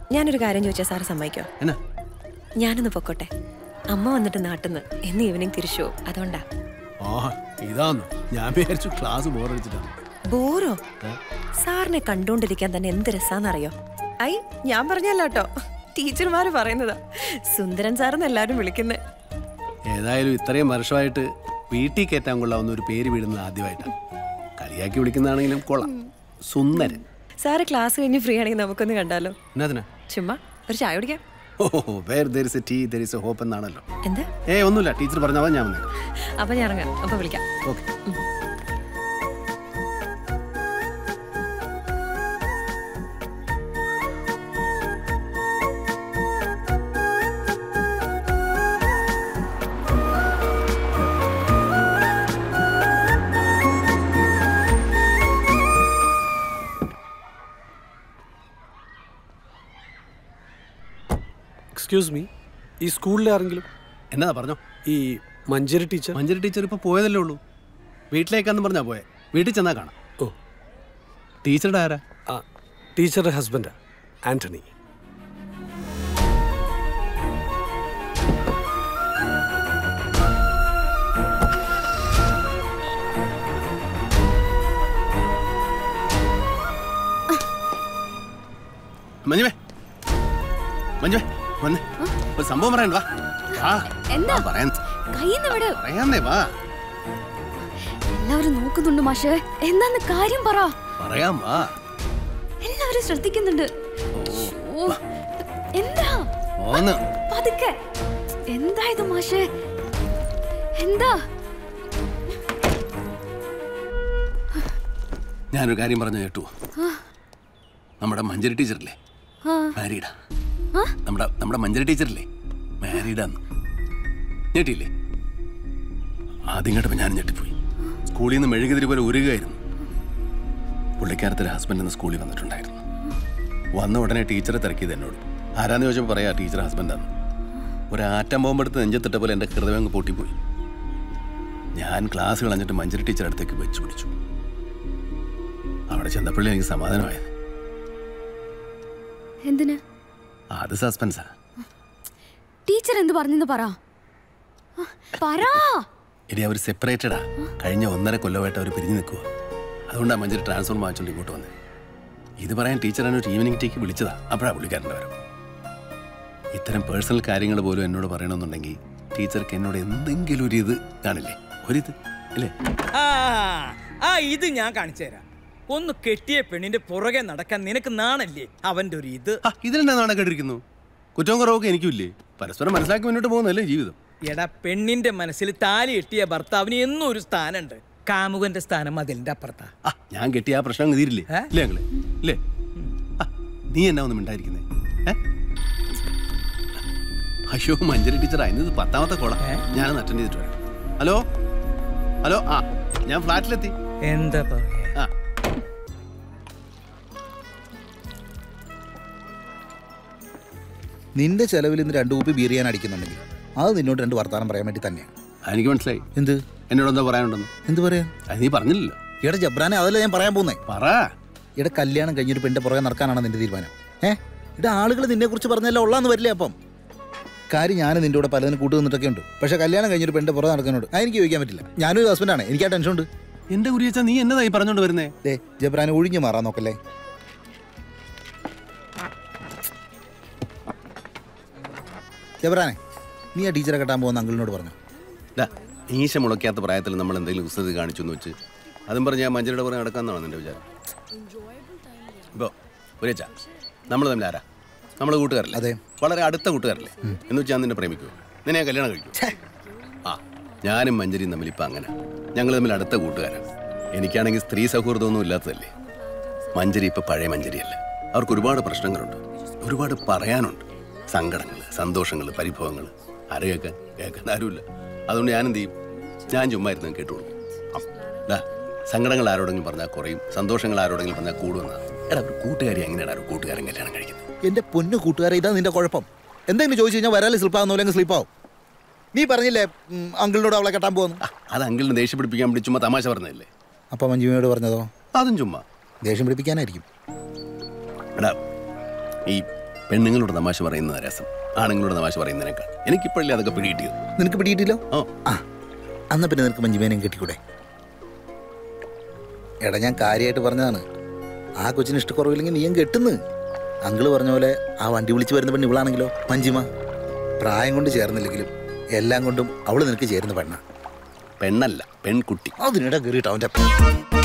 ഞാനൊരു കാര്യം ചോദിച്ചാൽ സാറ് സമ്മതിക്കോ എന്നാ ഞാനൊന്ന് പൊക്കോട്ടെ അമ്മ വന്നിട്ട് നാട്ടിന്ന് ഇന്ന് ഈവനിങ് തിരിച്ചു പോകും അതുകൊണ്ടാ ആ ഇതാന്ന് ഞാൻ വിചാരിച്ചു ക്ലാസ് ബോറടിച്ചിട്ടാണ് ബോറോ സാറിനെ കണ്ടോണ്ടിരിക്കാൻ തന്നെ എന്ത് രസാന്നറിയോ ഐ ഞാൻ പറഞ്ഞല്ല കേട്ടോ ടീച്ചർമാര് പറയുന്നതാ സുന്ദരൻ സാറെന്ന് എല്ലാരും വിളിക്കുന്നേ ഏതായാലും ഇത്രയും വർഷമായിട്ട് വീട്ടിൽ കയറ്റാൻ കൊള്ളാവുന്ന ഒരു പേര് വീടുന്നത് ആദ്യമായിട്ടാണ് കളിയാക്കി വിളിക്കുന്നതാണെങ്കിലും കൊള്ളാം സുന്ദരൻ സാറ് ക്ലാസ് കഴിഞ്ഞ് ഫ്രീ ആണെങ്കിൽ നമുക്കൊന്ന് കണ്ടാലോ എന്നാ ചുമ്മാ ഒരു ചായ കുടിക്കാം oh where there is a tea there is a hope എന്നാണല്ലോ എന്താ ഏ ഒന്നുമില്ല ടീച്ചർ പറഞ്ഞാൽ ഞാൻ വന്നേ അപ്പൊ ഞാൻ ഇറങ്ങാം അപ്പൊ വിളിക്കാം ഓക്കെ എക്സ്ക്യൂസ് മീ ഈ സ്കൂളിലെ ആരെങ്കിലും എന്നതാ പറഞ്ഞോ ഈ മഞ്ചേരി ടീച്ചർ മഞ്ചേരി ടീച്ചർ ഇപ്പോൾ പോയതല്ലേ ഉള്ളൂ വീട്ടിലേക്കാന്ന് പറഞ്ഞാ പോയെ വീട്ടിൽ ചെന്നാ കാണാം ഓ ടീച്ചറുടെ ആരാ ആ ടീച്ചറുടെ ഹസ്ബൻഡാ ആന്റണി മഞ്ജുവേ മഞ്ജുവേ വന്നേ ഒരു സംഭവം പറയണ്ട വാ വാ എന്താ? വാ, പറയാൻ കയ്യിന്ന് വിട് പറയാന്നേ വാ എല്ലാവരും നോക്കുന്നുണ്ട് മാഷേ എന്താന്ന് കാര്യം പറ പറയാം വാ എല്ലാവരും ശ്രദ്ധിക്കുന്നുണ്ട് ഓ, എന്താ ഓന്ന് പതുക്കെ എന്താ ഇത് മാഷേ എന്താ ഞാനൊരു കാര്യം പറഞ്ഞു കേട്ടു നമ്മുടെ മഞ്ചേരി ടീച്ചറില്ലേ ആ, മാരീഡാ നമ്മുടെ നമ്മുടെ മഞ്ചേരി ടീച്ചറില്ലേ മാരീഡാന്ന് ഞെട്ടിയില്ലേ ആദ്യം കേട്ടപ്പോൾ ഞാൻ ഞെട്ടിപ്പോയി സ്കൂളിൽ നിന്ന് മെഴുകുതിരി പോലെ ഉരുകയായിരുന്നു പുള്ളിക്കാരത്തിൻ്റെ ഹസ്ബൻഡ് ഇന്ന് സ്കൂളിൽ വന്നിട്ടുണ്ടായിരുന്നു വന്ന ഉടനെ ടീച്ചറെ തിരക്കിയത് എന്നോട് ആരാന്ന് ചോദിച്ചപ്പോൾ പറയാ ടീച്ചർ ഹസ്ബൻഡാന്ന് ഒരു ആറ്റം ബോംബെടുത്ത് നെഞ്ചത്തിട്ട പോലെ എൻ്റെ ഹൃദയം അങ്ങ് പൊട്ടിപ്പോയി ഞാൻ ക്ലാസ് കളഞ്ഞിട്ട് മഞ്ചേരി ടീച്ചർ അടുത്തേക്ക് വെച്ച് പിടിച്ചു അവിടെ ചെന്നപ്പോഴേ എനിക്ക് സമാധാനമായത് എന്തിന് അത് സസ്പെൻസാ ടീച്ചർ എന്ത് പറഞ്ഞെന്ന് പറ ആ, പറ ഇനി അവർ സെപ്പറേറ്റഡാ കഴിഞ്ഞ ഒന്നര കൊല്ലമായിട്ട് അവർ പിരിഞ്ഞു നിൽക്കുക അതുകൊണ്ടാണ് മഞ്ചേരി ട്രാൻസ്ഫോർ വാങ്ങിച്ചുകൊണ്ട് ഇങ്ങോട്ട് വന്നത് ഇത് പറയാൻ ടീച്ചറാണ് ഒരു ഈവനിങ് ടീക്ക് വിളിച്ചതാ അപ്പോഴാ പുള്ളിക്കാരൻ്റെ വരും ഇത്തരം പേഴ്സണൽ കാര്യങ്ങൾ പോലും എന്നോട് പറയണമെന്നുണ്ടെങ്കിൽ ടീച്ചർക്ക് എന്നോട് എന്തെങ്കിലും ഒരു ഇത് കാണില്ലേ ഒരിത് അല്ലേ ആ ആ ഇത് ഞാൻ കാണിച്ചു തരാം ഒന്ന് കെട്ടിയ പെണ്ണിന്റെ പുറകെ നടക്കാൻ നിനക്ക് നാണല്ലേ അവന്റെ ഒരു ഇത് ആ ഇതിലെന്താ നാണക്കേട്ടിരിക്കുന്നു കുറ്റവും കുറവൊക്കെ എനിക്കില്ലേ പരസ്പരം മനസ്സിലാക്കി മുന്നോട്ട് പോകുന്നതല്ലേ ജീവിതം എടാ പെണ്ണിന്റെ മനസ്സിൽ താലി കെട്ടിയ ഭർത്താവിന് എന്നും ഒരു സ്ഥാനമുണ്ട് കാമുകന്റെ സ്ഥാനം അതിലിന്റെ അപ്പുറത്താ ആ ഞാൻ കെട്ടിയ ആ പ്രശ്നം അങ്ങ് തീരില്ലേ ഏ? ഇല്ലേ ഞങ്ങളെ ഇല്ലേ ആ, നീ എന്നാ ഒന്നും മിണ്ടായിരിക്കുന്നേ ഏ? അയ്യോ മഞ്ചരി ടീച്ചറാ ഇന്ന് ഇത് പത്താമത്തെ കോള ഏ? ഞാനൊന്ന് അറ്റൻഡ് ചെയ്തിട്ട് വരാം ഹലോ ഹലോ ആ ഞാൻ ഫ്ലാറ്റിലെത്തി എന്താ പറയാ ആ നിന്റെ ചെലവിൽ ഇന്ന് രണ്ട് കുപ്പി ബീർ ചെയ്യാൻ അടിക്കുന്നുണ്ടെങ്കിൽ അത് നിന്നോട് രണ്ട് വർത്താനം പറയാൻ വേണ്ടി തന്നെയാണ് ആ, എനിക്ക് മനസ്സിലായി എന്ത് എന്നോട് എന്താ പറയാനുണ്ടെന്ന് എന്ത് പറയാൻ അത് നീ പറഞ്ഞില്ലല്ലോ ഇവിടെ ജബ്രാനെ അതല്ല ഞാൻ പറയാൻ പോകുന്നേ പറ ഇവിടെ കല്യാണം കഴിഞ്ഞൊരു പെണ്ണിന്റെ പുറകെ നടക്കാനാണ് നിന്റെ തീരുമാനം ഏ ഇവിടെ ആളുകൾ നിന്നെ കുറിച്ച് പറഞ്ഞല്ല ഉള്ളാന്ന് വരില്ലേ അപ്പം കാര്യം ഞാൻ നിന്റെ കൂടെ പലതിന് കൂട്ടു നിന്നിട്ടൊക്കെ ഉണ്ട് പക്ഷെ കല്യാണം കഴിഞ്ഞൊരു പെണ്ണിന്റെ പുറകെ നടക്കാനോട് അത് എനിക്ക് ചോദിക്കാൻ പറ്റില്ല ഞാനൊരു ഹസ്ബൻഡാണ് എനിക്ക് ആ ടെൻഷൻ ഉണ്ട് എന്റെ കുരിയച്ച നീ എന്നതായി പറഞ്ഞോണ്ട് വരുന്നേ ദേ ജബ്രാനെ ഒഴിഞ്ഞു മാറാൻ നോക്കല്ലേ ജബ്രാനെ നീ ആ ടീച്ചറെ കെട്ടാൻ പോകുന്ന അങ്കിളിനോട് പറഞ്ഞു ഡാ, മീശ മുളയ്ക്കാത്ത പ്രായത്തിൽ നമ്മൾ എന്തെങ്കിലും കുസൃതി കാണിച്ചു എന്ന് വെച്ച് അതും പറഞ്ഞ് ഞാൻ മഞ്ചരിയുടെ പുറകെ നടക്കാന്നാണ് നിന്റെ വിചാരം ഇപ്പോ ഒരേച്ച നമ്മൾ തമ്മിൽ ആരാ നമ്മളെ കൂട്ടുകാരല്ലേ അതെ. വളരെ അടുത്ത കൂട്ടുകാരല്ലേ എന്ന് വെച്ചാൽ ഞാൻ നിന്നെ പ്രേമിക്കുമോ നിന്നെ ഞാൻ കല്യാണം കഴിക്കും ആ ഞാനും മഞ്ചരിയും തമ്മിൽ ഇപ്പം അങ്ങനെ ഞങ്ങൾ തമ്മിൽ അടുത്ത കൂട്ടുകാരാണ് എനിക്കാണെങ്കിൽ സ്ത്രീ സൗഹൃദമൊന്നും ഇല്ലാത്തതല്ലേ മഞ്ചരി ഇപ്പം പഴയ മഞ്ചരിയല്ല അവർക്ക് ഒരുപാട് പ്രശ്നങ്ങളുണ്ട് ഒരുപാട് പറയാനുണ്ട് സങ്കടങ്ങൾ സന്തോഷങ്ങൾ പരിഭവങ്ങൾ ആരെ കേൾക്കാൻ കേൾക്കാൻ ആരുമില്ല അതുകൊണ്ട് ഞാൻ എന്ത് ചെയ്യും ഞാൻ ചുമ്മാ ഇരുന്ന് കേട്ടോളൂ ഡാ സങ്കടങ്ങൾ ആരോടെങ്കിലും പറഞ്ഞാൽ കുറയും സന്തോഷങ്ങൾ ആരോടെങ്കിലും പറഞ്ഞാൽ കൂടുമെന്നാണ് എടാ ഒരു കൂട്ടുകാരി എങ്ങനെയാണ് ഒരു കൂട്ടുകാരൻ കല്യാണം കഴിക്കുന്നത് എന്റെ പൊന്നു കൂട്ടുകാരെ ഇതാ നിന്റെ കുഴപ്പം എന്തെങ്കിലും ചോദിച്ചു കഴിഞ്ഞാൽ വരാല് സ്ലിപ്പാകുന്നു അല്ലെങ്കിൽ സ്ലിപ്പാവും നീ പറഞ്ഞില്ലേ ഉം, അങ്കിളിനോട് അവളെ കെട്ടാൻ പോകുന്നു ആ, അത് അങ്കിളിനെ ദേഷ്യം പിടിപ്പിക്കാൻ വേണ്ടി ചുമ്മാ തമാശ പറഞ്ഞതല്ലേ അപ്പൊ മഞ്ജുമയോട് പറഞ്ഞതോ അതും ചുമ്മാ ദേഷ്യം പിടിപ്പിക്കാനായിരിക്കും എടാ ഈ പെണ്ണുങ്ങളോട് തമാശ പറയുന്ന രസം ആണുങ്ങളോട് തമാശ പറയുന്നതിനേക്കാൾ എനിക്കിപ്പോഴല്ലേ അതൊക്കെ പിടികിട്ടിയത് നിനക്ക് പിടിയിട്ടില്ലോ ഓ ആ അന്ന് പിന്നെ നിനക്ക് മഞ്ജുമേനയും കെട്ടിക്കൂടെ എടാ ഞാൻ കാര്യമായിട്ട് പറഞ്ഞതാണ് ആ കൊച്ചിന് ഇഷ്ടക്കുറവില്ലെങ്കിൽ നീയും കെട്ടുന്നു അങ്കിള് പറഞ്ഞ പോലെ ആ വണ്ടി വിളിച്ച് വരുന്ന പെണ്ണ് ഇവളാണെങ്കിലോ മഞ്ജിമ പ്രായം കൊണ്ട് ചേർന്നില്ലെങ്കിലും എല്ലാം കൊണ്ടും അവള് നിനക്ക് ചേരുന്ന പെണ്ണ പെണ്ണല്ല പെൺകുട്ടി അതിനിടെ കയറിയിട്ട് അവൻ്റെ